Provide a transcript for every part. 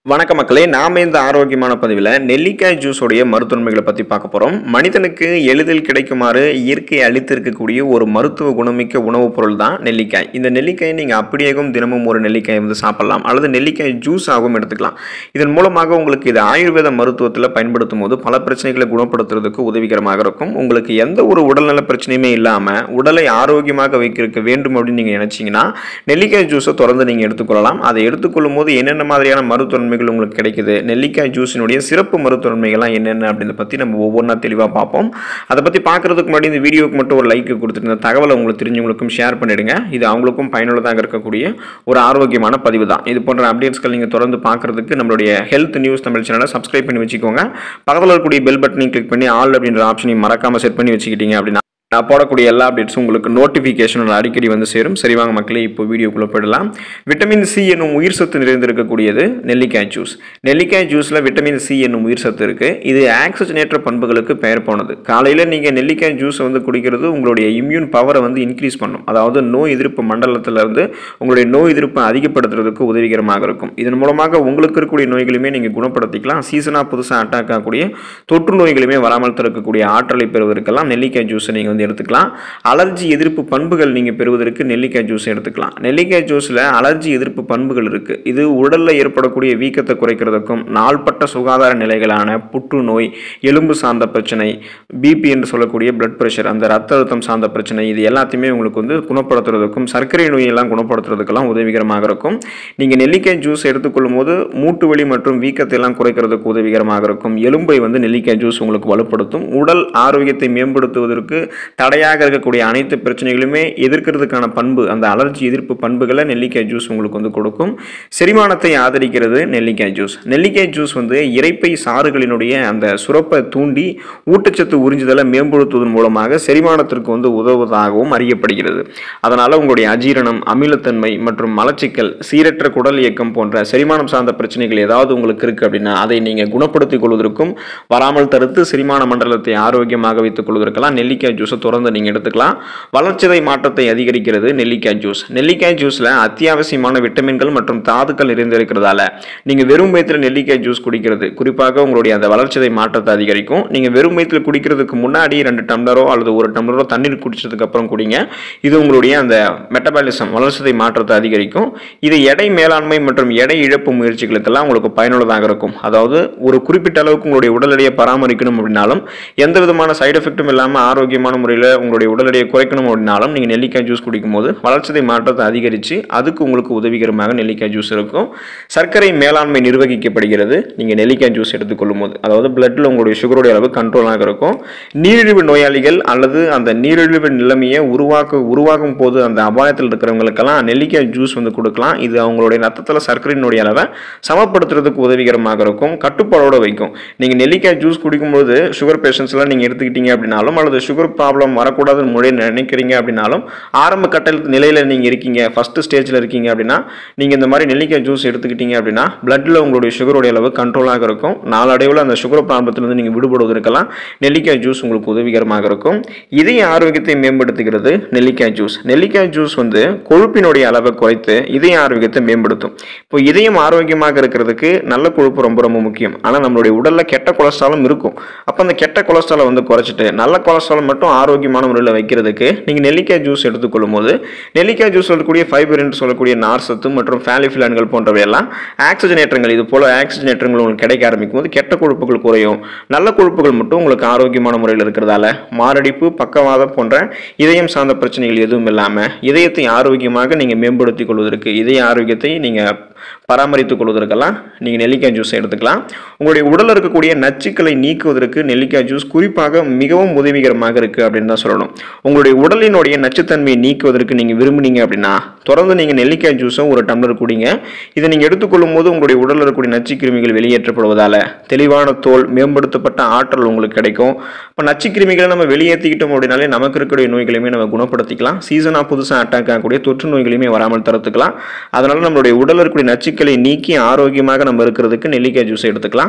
வணக்க மக்களே நாம இந்த ஆரோக்கியமான பதிவில் நெல்லிக்காய் ஜூஸோடைய மருத்துவன்மைகளை பற்றி பார்க்க போகிறோம் மனிதனுக்கு எளிதில் கிடைக்குமாறு இயற்கை அளித்திருக்கக்கூடிய ஒரு மருத்துவ குணமிக்க உணவுப் பொருள் தான் நெல்லிக்காய் இந்த நெல்லிக்காயை நீங்கள் அப்படியேவும் தினமும் ஒரு நெல்லிக்காய் வந்து சாப்பிடலாம் அல்லது நெல்லிக்காய் ஜூஸ் ஆகவும் எடுத்துக்கலாம் இதன் மூலமாக உங்களுக்கு இது ஆயுர்வேத மருத்துவத்தில் பயன்படுத்தும் போது பல பிரச்சனைகளை குணப்படுத்துறதுக்கு உதவிகரமாக இருக்கும் உங்களுக்கு எந்த ஒரு உடல்நல பிரச்சனையுமே இல்லாமல் உடலை ஆரோக்கியமாக வைக்க வேண்டும் அப்படின்னு நீங்கள் நினச்சிங்கன்னா நெல்லிக்காய் ஜூஸை தொடர்ந்து நீங்கள் எடுத்துக்கொள்ளலாம் அதை எடுத்துக்கொள்ளும் போது என்னென்ன மாதிரியான மருத்துவன்மைகள் உங்களுக்கு கிடைக்குது நெல்லிக்காய் ஜூஸினுடைய சிறப்பு மருத்துவன்மைகள்லாம் என்னென்ன அப்படின்றத பற்றி நம்ம ஒவ்வொன்றா தெளிவாக பார்ப்போம் அதை பற்றி பார்க்குறதுக்கு முன்னாடி இந்த வீடியோக்கு மட்டும் ஒரு லைக் கொடுத்துட்டு இந்த தகவலை உங்களுக்கு தெரிஞ்சவங்களுக்கும் ஷேர் பண்ணிடுங்க இது அவங்களுக்கும் பயனுள்ளதாக இருக்கக்கூடிய ஒரு ஆரோக்கியமான பதிவு தான் இது போன்ற அப்டேட்ஸ்கள் நீங்கள் தொடர்ந்து பார்க்குறதுக்கு நம்மளுடைய ஹெல்த் நியூஸ் தமிழ் சேனலை சப்ஸ்கிரைப் பண்ணி வச்சுக்கோங்க பக்கத்தில் இருக்கக்கூடிய பெல் பட்டனையும் கிளிக் பண்ணி ஆல் அப்படின்ற ஆப்ஷனையும் மறக்காமல் செட் பண்ணி வச்சுக்கிட்டீங்க அப்படின்னா நான் போடக்கூடிய எல்லா அப்டேட்ஸும் உங்களுக்கு நோட்டிஃபிகேஷன் அடிக்கடி வந்து சேரும் சரி வாங்க மக்களே இப்போ வீடியோக்குள்ளே போயிடலாம் விட்டமின் சி என்னும் உயிர் சத்து நிறைந்திருக்கக்கூடியது நெல்லிக்காய் ஜூஸ் நெல்லிக்காய் ஜூஸில் விட்டமின் சி என்னும் உயிர் சத்து இருக்குது இது ஆக்சிஜனேற்ற பண்புகளுக்கு பெயர் போனது காலையில் நீங்கள் நெல்லிக்காய் ஜூஸை வந்து குடிக்கிறது உங்களுடைய இம்யூன் பவரை வந்து இன்க்ரீஸ் பண்ணும் அதாவது நோய் எதிர்ப்பு மண்டலத்தில் இருந்து உங்களுடைய நோய் எதிர்ப்பை அதிகப்படுத்துறதுக்கு உதவிகரமாக இருக்கும் இதன் மூலமாக உங்களுக்கு இருக்கக்கூடிய நோய்களுமே நீங்கள் குணப்படுத்திக்கலாம் சீசனாக புதுசாக அட்டாக் ஆகக்கூடிய தொற்று நோய்களுமே வராமல் தடுக்கக்கூடிய ஆற்றலை பெறுவதற்கெல்லாம் நெல்லிக்காய் ஜூஸை நீங்கள் வந்து எடுத்துக்கலாம் அலர்ஜி எதிர்ப்பு பண்புகள் நீங்கள் பெறுவதற்கு நெல்லிக்காய் ஜூஸ் எடுத்துக்கலாம் நெல்லிக்காய் ஜூஸில் அலர்ஜி எதிர்ப்பு பண்புகள் இருக்குது இது உடலில் ஏற்படக்கூடிய வீக்கத்தை குறைக்கிறதுக்கும் நாள்பட்ட சுகாதார நிலைகளான புற்றுநோய் எலும்பு சார்ந்த பிரச்சனை பிபி என்று சொல்லக்கூடிய பிளட் ப்ரெஷர் அந்த ரத்த அழுத்தம் சார்ந்த பிரச்சனை இது எல்லாத்தையுமே உங்களுக்கு வந்து குணப்படுத்துறதுக்கும் சர்க்கரை நோயெல்லாம் குணப்படுத்துறதுக்கெல்லாம் உதவிகரமாக இருக்கும் நீங்கள் நெல்லிக்காய் ஜூஸ் எடுத்துக்கொள்ளும் போது மூட்டு வலி மற்றும் வீக்கத்தை எல்லாம் குறைக்கிறதுக்கு உதவிகரமாக இருக்கும் எலும்பை வந்து நெல்லிக்காய் ஜூஸ் உங்களுக்கு வலுப்படுத்தும் உடல் ஆரோக்கியத்தை மேம்படுத்துவதற்கு தடையாக இருக்கக்கூடிய அனைத்து பிரச்சனைகளுமே எதிர்க்கிறதுக்கான பண்பு அந்த அலர்ஜி எதிர்ப்பு பண்புகளை நெல்லிக்காய் ஜூஸ் உங்களுக்கு வந்து கொடுக்கும் செரிமானத்தை ஆதரிக்கிறது நெல்லிக்காய் ஜூஸ் நெல்லிக்காய் ஜூஸ் வந்து இறைப்பை சாறுகளினுடைய அந்த சுரப்பை தூண்டி ஊட்டச்சத்து உறிஞ்சுதலை மேம்படுத்துவதன் மூலமாக செரிமானத்திற்கு வந்து உதவுவதாகவும் அறியப்படுகிறது அதனால் உங்களுடைய அஜீரணம் அமிலத்தன்மை மற்றும் மலச்சிக்கல் சீரற்ற குடல் இயக்கம் போன்ற செரிமானம் சார்ந்த பிரச்சனைகள் ஏதாவது உங்களுக்கு இருக்குது அப்படின்னா அதை நீங்கள் குணப்படுத்திக் கொள்வதற்கும் வராமல் தடுத்து செரிமான மண்டலத்தை ஆரோக்கியமாக வைத்துக் கொள்வதற்கெல்லாம் நெல்லிக்காய் ஜூஸை தொடர்ந்து நீங்கள் எடுத்துக்கலாம் வளர்ச்சிதை மாற்றத்தை அதிகரிக்கிறது நெல்லிக்காய் ஜூஸ் நெல்லிக்காய் ஜூஸில் அத்தியாவசியமான விட்டமின்கள் மற்றும் தாதுக்கள் நிறைந்திருக்கிறதால நீங்கள் வெறும் வயிற்றில் நெல்லிக்காய் ஜூஸ் குடிக்கிறது குறிப்பாக உங்களுடைய அந்த வளர்ச்சிதை மாற்றத்தை அதிகரிக்கும் நீங்கள் வெறும் வயிற்றில் குடிக்கிறதுக்கு முன்னாடி ரெண்டு டம்ளரோ அல்லது ஒரு டம்ளரோ தண்ணீர் குடிச்சதுக்கு அப்புறம் குடிங்க இது உங்களுடைய அந்த மெட்டபாலிசம் வளர்ச்சிதை மாற்றத்தை அதிகரிக்கும் இது எடை மேலாண்மை மற்றும் எடை இழப்பு முயற்சிகளுக்கெல்லாம் உங்களுக்கு பயனுள்ளதாக இருக்கும் அதாவது ஒரு குறிப்பிட்ட அளவுக்கு உங்களுடைய உடல் எடையை பராமரிக்கணும் அப்படின்னாலும் எந்த விதமான சைடு எஃபெக்ட்டும் இல்லாமல் ஆரோக்கியமான முறையில் உங்களுடைய உடல் எடையை குறைக்கணும் அப்படின்னாலும் நீங்கள் நெல்லிக்காய் ஜூஸ் குடிக்கும்போது வளர்ச்சிதை மாற்றத்தை அதிகரித்து அதுக்கு உங்களுக்கு உதவிகரமாக நெல்லிக்காய் ஜூஸ் இருக்கும் சர்க்கரை மேலாண்மை நிர்வகிக்கப்படுகிறது நீங்கள் நெல்லிக்காய் ஜூஸ் எடுத்துக்கொள்ளும் போது அதாவது பிளட்டில் உங்களுடைய சுகருடைய அளவு கண்ட்ரோலாக இருக்கும் நீரிழிவு நோயாளிகள் அல்லது அந்த நீரிழிவு நிலைமையை உருவாக்க உருவாகும் போது அந்த அபாயத்தில் இருக்கிறவங்களுக்கெல்லாம் நெல்லிக்காய் ஜூஸ் வந்து கொடுக்கலாம் இது அவங்களுடைய ரத்தத்தில் சர்க்கரையினுடைய அளவை சமப்படுத்துறதுக்கு உதவிகரமாக இருக்கும் கட்டுப்பாடோடு வைக்கும் நீங்கள் நெல்லிக்காய் ஜூஸ் குடிக்கும்போது சுகர் பேஷண்ட்ஸ்லாம் நீங்கள் எடுத்துக்கிட்டீங்க அப்படின்னாலும் அல்லது சுகர் ப்ராப்ளம் வரக்கூடாதுன்னு முறை நினைக்கிறீங்க அப்படின்னாலும் ஆரம்ப கட்ட நிலையில் நீங்கள் இருக்கீங்க ஃபஸ்ட்டு ஸ்டேஜில் இருக்கீங்க அப்படின்னா நீங்கள் இந்த மாதிரி நெல்லிக்காய் ஜூஸ் எடுத்துக்கிட்டீங்க அப்படின்னா பிளட்டில் உங்களுடைய சுகருடைய அளவு கண்ட்ரோலாக இருக்கும் நாளடைவில் அந்த சுகர் ப்ராப்ளத்திலிருந்து நீங்கள் விடுபடுவதற்கெல்லாம் நெல்லிக்காய் ஜூஸ் உங்களுக்கு உதவிகரமாக இருக்கும் இதய ஆரோக்கியத்தை மேம்படுத்துகிறது நெல்லிக்காய் ஜூஸ் நெல்லிக்காய் ஜூஸ் வந்து கொழுப்பினுடைய அளவை குறைத்து இதய ஆரோக்கியத்தை மேம்படுத்தும் இப்போ இதயம் ஆரோக்கியமாக இருக்கிறதுக்கு நல்ல கொழுப்பு ரொம்ப ரொம்ப முக்கியம் ஆனால் நம்மளுடைய உடலில் கெட்ட கொலஸ்ட்ராலும் இருக்கும் அப்போ அந்த கெட்ட கொலஸ்ட்ராலை வந்து குறைச்சிட்டு நல்ல கொலஸ்ட்ரால் மட்டும் ஆரோக்கியமான முறையில் வைக்கிறதுக்கு நீங்கள் நெல்லிக்காய் ஜூஸ் எடுத்துக்கொள்ளும் போது நெல்லிக்காய் ஜூஸ் சொல்லக்கூடிய ஃபைபர் என்று சொல்லக்கூடிய நார் சத்து மற்றும் ஃபேலிஃபிலான்கள் போன்றவையெல்லாம் ஆக்சிஜனேற்றங்கள் இது போல ஆக்சிஜனேற்றங்கள் உங்களுக்கு கிடைக்க ஆரம்பிக்கும் போது கெட்ட கொழுப்புகள் குறையும் நல்ல கொழுப்புகள் மட்டும் உங்களுக்கு ஆரோக்கியமான முறையில் இருக்கிறதால மாரடைப்பு பக்கவாதம் போன்ற இதயம் சார்ந்த பிரச்சனைகள் எதுவும் இல்லாமல் இதயத்தை ஆரோக்கியமாக நீங்கள் மேம்படுத்திக் கொள்வதற்கு இதய ஆரோக்கியத்தை நீங்கள் பராமரித்துக் கொள்வதற்கெல்லாம் நீங்கள் நெல்லிக்காய் ஜூஸ் எடுத்துக்கலாம் உங்களுடைய உடலில் இருக்கக்கூடிய நச்சுக்களை நீக்குவதற்கு நெல்லிக்காய் ஜூஸ் குறிப்பாக மிகவும் உதவிகரமாக இருக்குது அப்படின்னு தான் சொல்லணும் உங்களுடைய உடலினுடைய நச்சுத்தன்மையை நீக்குவதற்கு நீங்கள் விரும்புனீங்க அப்படின்னா தொடர்ந்து நீங்கள் நெல்லிக்காய் ஜூஸும் ஒரு டம்ளர் குடிங்க இதை நீங்கள் எடுத்துக்கொள்ளும் போது உங்களுடைய உடலில் இருக்கக்கூடிய நச்சு கிருமிகள் வெளியேற்றப்படுவதால் தெளிவான தோல் மேம்படுத்தப்பட்ட ஆற்றல் உங்களுக்கு கிடைக்கும் இப்போ நச்சு கிருமிகளை நம்ம வெளியேற்றிக்கிட்டோம் அப்படின்னாலே நமக்கு இருக்கக்கூடிய நோய்களையுமே நம்ம குணப்படுத்திக்கலாம் சீசனாக புதுசாக அட்டாக் ஆகக்கூடிய தொற்று நோய்களையுமே வராமல் தடுத்துக்கலாம் அதனால் நம்மளுடைய உடலில் இருக்கக்கூடிய நச்சுக்களை நீக்கி ஆரோக்கியமாக நம்ம இருக்கிறதுக்கு நெல்லிக்காய் ஜூஸ் எடுத்துக்கலாம்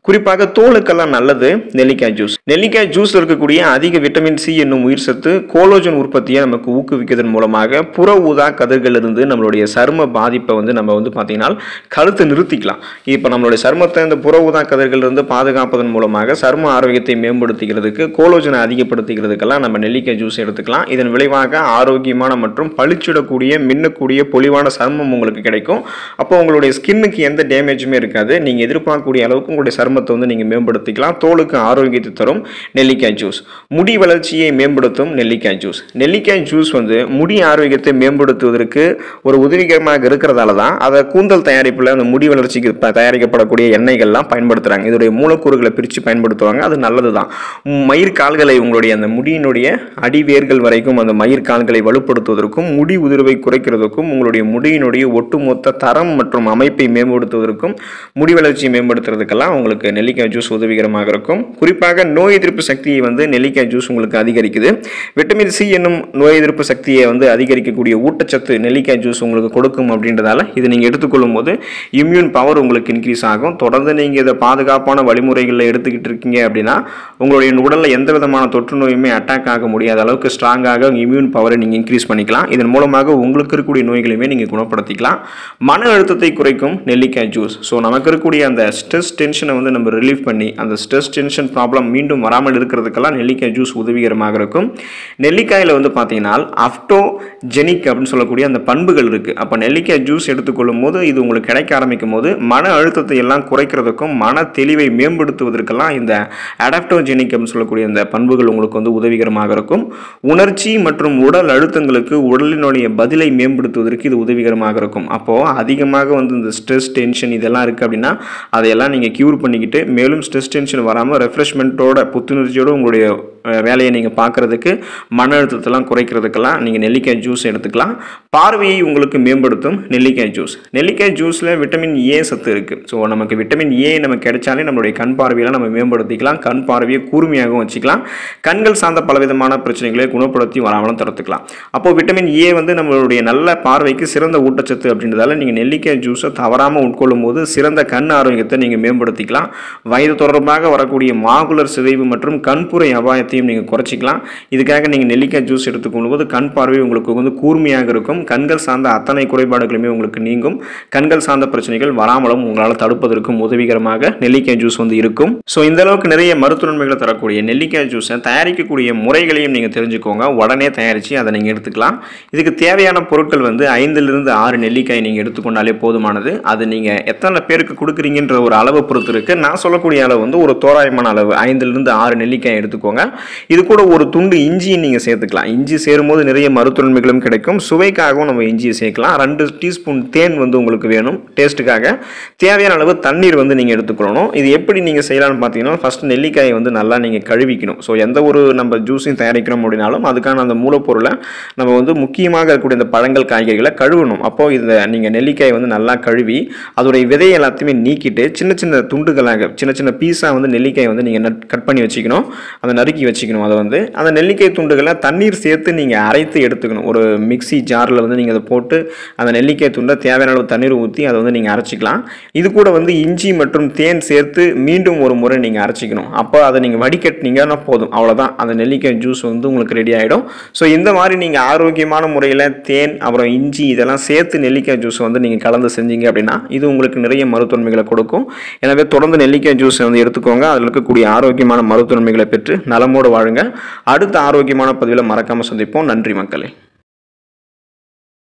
குறிப்பாக தோலுக்கெல்லாம் நல்லது நெல்லிக்காய் ஜூஸ் நெல்லிக்காய் ஜூஸ்ல இருக்கக்கூடிய அதிக விட்டமின் சி என்னும் உயிர் சத்து கோலோஜன் உற்பத்தியை நமக்கு ஊக்குவிக்கிறதன் மூலமாக புற ஊதா கதிர்கள் இருந்து நம்மளுடைய சரும பாதிப்பை வந்து நம்ம வந்து பார்த்தீங்கன்னா கழுத்து நிறுத்திக்கலாம் இப்போ நம்மளுடைய சருமத்தை இந்த புற ஊதா கதிர்கள் இருந்து பாதுகாப்பதன் மூலமாக சரும ஆரோக்கியத்தை மேம்படுத்திக்கிறதுக்கு கோலோஜனை அதிகப்படுத்திக்கிறதுக்கெல்லாம் நம்ம நெல்லிக்காய் ஜூஸ் எடுத்துக்கலாம் இதன் விளைவாக ஆரோக்கியமான மற்றும் பளிச்சிடக்கூடிய மின்னக்கூடிய பொலிவான சருமம் உங்களுக்கு கிடைக்கும் அப்போ உங்களுடைய ஸ்கின்னுக்கு எந்த டேமேஜுமே இருக்காது நீங்கள் எதிர்பார்க்கக்கூடிய அளவுக்கு உங்களுடைய சருமத்தை வந்து நீங்கள் மேம்படுத்திக்கலாம் தோலுக்கு ஆரோக்கியத்தை தரும் நெல்லிக்காய் ஜூஸ் முடி வளர்ச்சியை மேம்படுத்தும் நெல்லிக்காய் ஜூஸ் நெல்லிக்காய் ஜூஸ் வந்து முடி ஆரோக்கியத்தை மேம்படுத்துவதற்கு ஒரு உதவிகரமாக இருக்கிறதால தான் அதை கூந்தல் தயாரிப்பில் அந்த முடி வளர்ச்சிக்கு ப- தயாரிக்கப்படக்கூடிய எண்ணெய்கள்லாம் பயன்படுத்துகிறாங்க இதோடைய மூலக்கூறுகளை பிரித்து பயன்படுத்துவாங்க அது நல்லது தான் மயிர் கால்களை உங்களுடைய அந்த முடியினுடைய அடிவேர்கள் வரைக்கும் அந்த மயிர் கால்களை வலுப்படுத்துவதற்கும் முடி உதிர்வை குறைக்கிறதுக்கும் உங்களுடைய முடியினுடைய ஒட்டுமொத்த தரம் மற்றும் அமைப்பை மேம்படுத்துவதற்கும் முடி வளர்ச்சியை மேம்படுத்துறதுக்கெல்லாம் உங்களுக்கு நெல்லிக்காய் ஜூஸ் உதவிகரமாக இருக்கும் குறிப்பாக நோய் எதிர்ப்பு சக்தியை வந்து நெல்லிக்காய் ஜூஸ் உங்களுக்கு அதிகரிக்குது விட்டமின் சி என்னும் நோய் எதிர்ப்பு சக்தியை வந்து அதிகரிக்கக்கூடிய ஊட்டச்சத்து நெல்லிக்காய் ஜூஸ் உங்களுக்கு கொடுக்கும் அப்படின்றதால இது நீங்கள் எடுத்துக்கொள்ளும் போது இம்யூன் பவர் உங்களுக்கு இன்க்ரீஸ் ஆகும் தொடர்ந்து நீங்கள் இதை பாதுகாப்பான வழிமுறைகளில் எடுத்துக்கிட்டு இருக்கீங்க அப்படின்னா உங்களுடைய உடலில் எந்த விதமான தொற்று நோயுமே அட்டாக் ஆக முடியாத அளவுக்கு ஸ்ட்ராங்காக இம்யூன் பவரை நீங்கள் இன்க்ரீஸ் பண்ணிக்கலாம் இதன் மூலமாக உங்களுக்கு இருக்கக்கூடிய நோய்களையுமே நீங்கள் குணப்படுத்திக்கலாம் மன அழுத்தத்தை குறைக்கும் நெல்லிக்காய் ஜூஸ் ஸோ நமக்கு இருக்கக்கூடிய அந்த ஸ்ட்ரெஸ் டென்ஷனை வந்து நம்ம ரிலீஃப் பண்ணி அந்த ஸ்ட்ரெஸ் டென்ஷன் ப்ராப்ளம் மீண்டும் வராமல் இருக்கிறதுக்கெல்லாம் நெல்லிக்காய் ஜூஸ் உதவிகரமாக இருக்கும் நெல்லிக்காயில் வந்து பார்த்தீங்கன்னா அப்டோஜெனிக் அப்படின்னு சொல்லக்கூடிய அந்த பண்புகள் இருக்குது அப்போ நெல்லிக்காய் ஜூஸ் எடுத்துக்கொள்ளும் போது இது உங்களுக்கு கிடைக்க ஆரம்பிக்கும் போது மன அழுத்தத்தை எல்லாம் குறைக்கிறதுக்கும் மன தெளிவை மேம்படுத்துவதற்கெல்லாம் இந்த அடாப்டோஜெனிக் அப்படின்னு சொல்லக்கூடிய அந்த பண்புகள் உங்களுக்கு வந்து உதவிகரமாக இருக்கும் உணர்ச்சி மற்றும் உடல் அழுத்தங்களுக்கு உடலினுடைய பதிலை மேம்படுத்துவதற்கு இது உதவிகரமாக இருக்கும் அப்போது அதிகமாக வந்து இந்த ஸ்ட்ரெஸ் டென்ஷன் இதெல்லாம் இருக்குது அப்படின்னா அதையெல்லாம் நீங்கள் க்யூர் பண்ணிக்கிட்டு மேலும் ஸ்ட்ரெஸ் டென்ஷன் வராமல் ரெஃப்ரெஷ்மெண்ட்டோட புத்துணர்ச்சியோட உங்களுடைய அஹ், வேலையை நீங்கள் பார்க்குறதுக்கு மன அழுத்தத்தெல்லாம் குறைக்கிறதுக்கெல்லாம் நீங்கள் நெல்லிக்காய் ஜூஸ் எடுத்துக்கலாம் பார்வையை உங்களுக்கு மேம்படுத்தும் நெல்லிக்காய் ஜூஸ் நெல்லிக்காய் ஜூஸில் விட்டமின் ஏ சத்து இருக்குது ஸோ நமக்கு விட்டமின் ஏ நமக்கு கிடைச்சாலே நம்மளுடைய கண் பார்வையெல்லாம் நம்ம மேம்படுத்திக்கலாம் கண் பார்வையை கூர்மையாகவும் வச்சுக்கலாம் கண்கள் சார்ந்த பலவிதமான பிரச்சனைகளை குணப்படுத்தி வராமலும் தடுத்துக்கலாம் அப்போது விட்டமின் ஏ வந்து நம்மளுடைய நல்ல பார்வைக்கு சிறந்த ஊட்டச்சத்து அப்படின்றதால நீங்கள் நெல்லிக்காய் ஜூஸை தவறாமல் உட்கொள்ளும் போது சிறந்த கண் ஆரோக்கியத்தை நீங்கள் மேம்படுத்திக்கலாம் வயது தொடர்பாக வரக்கூடிய மாகுலர் சிதைவு மற்றும் கண்புரை அபாயத்தையும் நீங்கள் குறைச்சிக்கலாம் இதுக்காக நீங்கள் நெல்லிக்காய் ஜூஸ் எடுத்துக்கொள்ளும் போது கண் பார்வை உங்களுக்கு வந்து கூர்மையாக இருக்கும் கண்கள் சார்ந்த அத்தனை குறைபாடுகளுமே உங்களுக்கு நீங்கும் கண்கள் சார்ந்த பிரச்சனைகள் வராமலும் உங்களால் தடுப்பதற்கும் உதவிகரமாக நெல்லிக்காய் ஜூஸ் வந்து இருக்கும் ஸோ இந்த அளவுக்கு நிறைய மருத்துவ நன்மைகளை தரக்கூடிய நெல்லிக்காய் ஜூஸை தயாரிக்கக்கூடிய முறைகளையும் நீங்கள் தெரிஞ்சுக்கோங்க உடனே தயாரித்து அதை நீங்கள் எடுத்துக்கலாம் இதுக்கு தேவையான பொருட்கள் வந்து ஐந்திலிருந்து ஆறு நெல்லிக்காய் நீங்கள் எடுத்துக்கொண்டாலே போதுமானது அது நீங்கள் எத்தனை பேருக்கு கொடுக்குறீங்கன்ற ஒரு அளவை பொறுத்து இருக்குது நான் சொல்லக்கூடிய அளவு வந்து ஒரு தோராயமான அளவு ஐந்திலிருந்து ஆறு நெல்லிக்காய் எடுத்துக்கோங்க இது கூட ஒரு துண்டு இஞ்சியை நீங்கள் சேர்த்துக்கலாம் இஞ்சி சேரும்போது நிறைய மருத்துவ நன்மைகளும் கிடைக்கும் சுவைக்காகவும் நம்ம இஞ்சியை சேர்க்கலாம் ரெண்டு டீஸ்பூன் தேன் வந்து உங்களுக்கு வேணும் டேஸ்ட்டுக்காக தேவையான அளவு தண்ணீர் வந்து நீங்கள் எடுத்துக்கணும் இது எப்படி நீங்கள் செய்யலாம்னு பார்த்தீங்கன்னா ஃபஸ்ட் நெல்லிக்காயை வந்து நல்லா நீங்கள் கழுவிக்கணும் ஸோ எந்த ஒரு நம்ம ஜூஸையும் தயாரிக்கிறோம் அப்படின்னாலும் அதுக்கான அந்த மூலப்பொருளை நம்ம வந்து முக்கியமாக இருக்கக்கூடிய இந்த பழங்கள் காய்கறிகளை கழுவணும் அப்போது இந்த நீங்கள் நெல்லிக்காயை வந்து நல்லா கழுவி அதோடைய விதையை எல்லாத்தையுமே நீக்கிட்டு சின்ன சின்ன துண்டுகளாக சின்ன சின்ன பீஸாக வந்து நெல்லிக்காயை வந்து நீங்கள் நட் கட் பண்ணி வச்சுக்கணும் அதை நறுக்கி வச்சுக்கணும் அதை வந்து அந்த நெல்லிக்காய் துண்டுகளை தண்ணீர் சேர்த்து நீங்கள் அரைத்து எடுத்துக்கணும் ஒரு மிக்ஸி ஜாரில் வந்து நீங்கள் அதை போட்டு அந்த நெல்லிக்காய் துண்டை தேவையான அளவு தண்ணீர் ஊற்றி அதை வந்து நீங்கள் அரைச்சிக்கலாம் இது கூட வந்து இஞ்சி மற்றும் தேன் சேர்த்து மீண்டும் ஒரு முறை நீங்கள் அரைச்சிக்கணும் அப்போ அதை நீங்கள் வடிகட்டினீங்கன்னா போதும் அவ்வளோதான் அந்த நெல்லிக்காய் ஜூஸ் வந்து உங்களுக்கு ரெடி ஆகிடும் ஸோ இந்த மாதிரி நீங்கள் ஆரோக்கியமான முறையில் தேன் அப்புறம் இஞ்சி இதெல்லாம் சேர்த்து நெல்லிக்காய் ஜூஸ் வந்து நீங்கள் கலந்து செஞ்சீங்க அப்படின்னா இது உங்களுக்கு நிறைய மருத்துவன்மைகளை கொடுக்கும் எனவே தொடர்ந்து நெல்லிக்காய் ஜூஸ் வந்து எடுத்துக்கோங்க அதில் இருக்கக்கூடிய ஆரோக்கியமான மருத்துவன்மைகளை பெற்று நலமோடு வாழுங்க அடுத்த ஆரோக்கியமான பதிவில் மறக்காமல் சந்திப்போம் நன்றி மக்களே